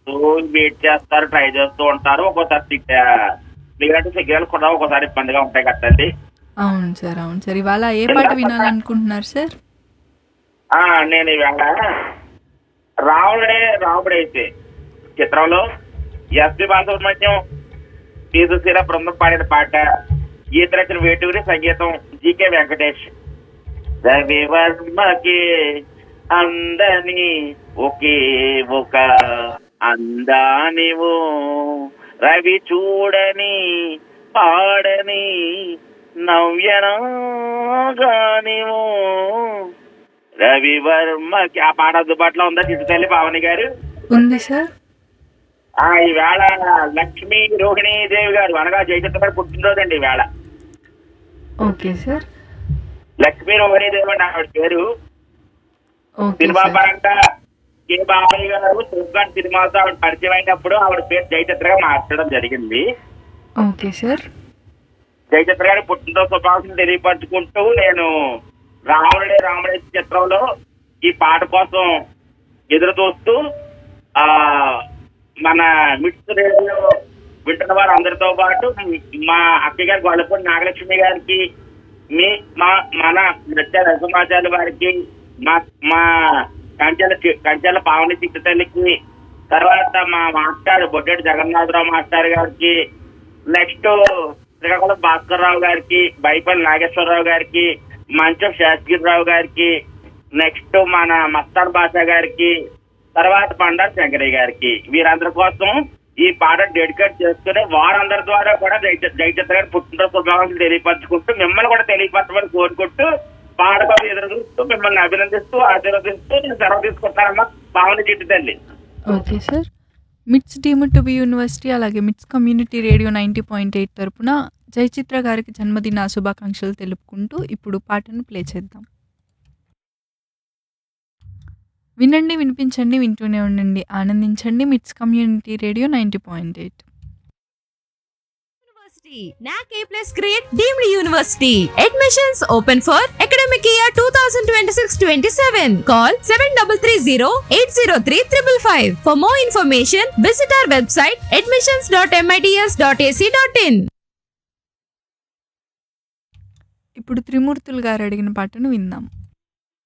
Wait చేస్తారు try చేస్తూ ఉంటారు ఒక్కోసారి మిగిలిన సిగ్నల్ కూడా ఒక్కోసారి ఇబ్బందిగా ఉంటాయి కదండి అవును సార్ అవును సార్ ఇవాళ ఏ పాట వినాలనుకుంటున్నారు సార్ ఆ, నేను ఇవాళ రావుడే రాముడైతే చిత్రంలో ఎస్పి బాలసుబ్రహ్మణ్యం పి సుశీల బృందం పాడిన పాట గీత రచన వేటూరి సంగీతం జీకే వెంకటేష్ రవివర్మకి అందని ఒకే ఒక అందానివు రవి చూడని పాడని నవ్యనాగానివు రవివర్మకి ఆ పాట అందుబాటులో ఉందా చిట్టుతల్లి పావని గారు ఉంది సార్ ఆ ఈవేళ లక్ష్మీ రోహిణీ దేవి గారు అనగా జయచిత్ర గారు పుట్టినరోజండి ఈవేళ ఓకే సార్ లక్ష్మీ రోహిణీ దేవి అండి ఆవిడ పేరు ఓకే సినిమా సార్ పరంగా కే బాబాయ్ గారు తుగ్గాన్ సినిమాతో ఆవిడ పరిచయం అయినప్పుడు ఆవిడ పేరు జయచిత్రగా మార్చడం జరిగింది ఓకే సార్ జయచిత్ర గారి పుట్టినరోజు శుభాకాంక్షలు తెలియపరచుకుంటూ నేను రాముడే రాముడే చిత్రంలో ఈ పాట కోసం ఎదురు చూస్తూ ఆ మన మిట్స్ రేడియో వింటున్న వారు అందరితో పాటు మా అక్కయ్య గారి గొల్లపూడి నాగలక్ష్మి గారికి మీ మా మన నృత్య రసమాచార్య వారికి మా మా కంచెల చి- కంచెల పావని చిట్టు తల్లికి తర్వాత మా మాస్టర్ బొడ్డెడు జగన్నాథరావు మాస్టర్ గారికి నెక్స్ట్ శ్రీకాకుళం భాస్కర్ రావు గారికి బైపల్లి నాగేశ్వరరావు గారికి మంచం శాస్త్రిరావు గారికి నెక్స్ట్ మన మస్తాన్ బాషా గారికి తర్వాత పండారు శంకరయ్య గారికి వీరందరి కోసం ఈ పాట డెడికేట్ చేసుకుని వారందరి ద్వారా కూడా జయ- జయచిత్ర గారి పుట్టినరోజు శుభాకాంక్షలు తెలియపరచుకుంటూ మిమ్మల్ని కూడా తెలియపరచమని కోరుకుంటూ పాట కోసం ఎదురు చూస్తూ మిమ్మల్ని అభినందిస్తూ ఆశీర్వదిస్తూ నేను సెలవు తీసుకుంటానమ్మా పావని చిట్టు తల్లి okay sir MITS deemed to be university అలాగే MITS community radio ninety point eight తరపున జయచిత్ర గారికి జన్మదిన శుభాకాంక్షలు తెలుపుకుంటూ ఇప్పుడు పాటను ప్లే చేద్దాం వినండి వినిపించండి వింటూనే ఉండండి ఆనందించండి MITS community radio ninety point eight University. NAC A plus grade deemed university. Admissions open for academic year 2026-27. Call 7330-803-555. For more information, visit our website admissions.mits.ac.in. ఇప్పుడు త్రిమూర్తులు గారు అడిగిన పాటను విందాం